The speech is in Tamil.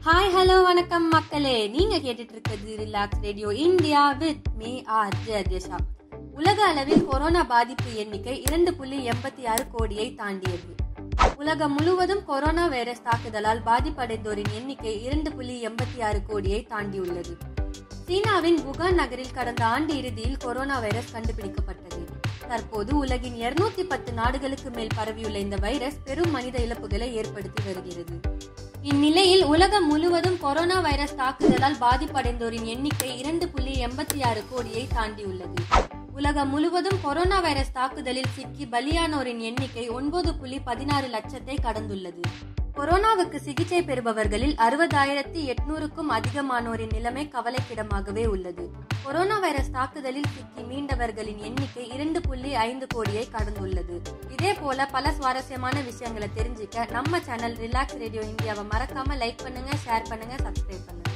ஹாய் ஹலோ வணக்கம் மக்களே நீங்க கேட்டுட்டு இருக்கிறது relax radio India with me R Jayadesha உலக அளவில் கொரோனா பாதிப்பு எண்ணிக்கை இரண்டு புள்ளி எண்பத்தி ஆறு கோடியை தாண்டியது உலகம் முழுவதும் கொரோனா வைரஸ் தாக்குதலால் பாதிப்படைந்தோரின் எண்ணிக்கை இரண்டு புள்ளி எண்பத்தி ஆறு கோடியை தாண்டியுள்ளது சீனாவின் வுகான் நகரில் கடந்த ஆண்டு இறுதியில் கொரோனா வைரஸ் கண்டுபிடிக்கப்பட்டது தற்போது உலகின் இருநூத்தி பத்து நாடுகளுக்கு மேல் பரவியுள்ள இந்த வைரஸ் பெரும் மனித இழப்புகளை ஏற்படுத்தி வருகிறது இந்நிலையில் உலகம் முழுவதும் கொரோனா வைரஸ் தாக்குதலால் பாதிப்படைந்தோரின் எண்ணிக்கை இரண்டு புள்ளி எண்பத்தி ஆறு கோடியை தாண்டியுள்ளது உலகம் முழுவதும் கொரோனா வைரஸ் தாக்குதலில் சிக்கி பலியானோரின் எண்ணிக்கை ஒன்பது புள்ளி பதினாறு லட்சத்தை கடந்துள்ளது கொரோனாவுக்கு சிகிச்சை பெறுபவர்களில் அறுபதாயிரத்தி எட்நூறுக்கும் அதிகமானோரின் நிலைமை கவலைக்கிடமாகவே உள்ளது கொரோனா வைரஸ் தாக்குதலில் சிக்கி மீண்டவர்களின் எண்ணிக்கை இரண்டு புள்ளி ஐந்து கோடியை கடந்துள்ளது இதே போல பல சுவாரஸ்யமான விஷயங்களை தெரிஞ்சுக்க நம்ம சேனல் ரிலாக்ஸ் ரேடியோ இந்தியாவை மறக்காம லைக் பண்ணுங்க ஷேர் பண்ணுங்க சப்ஸ்கிரைப் பண்ணுங்க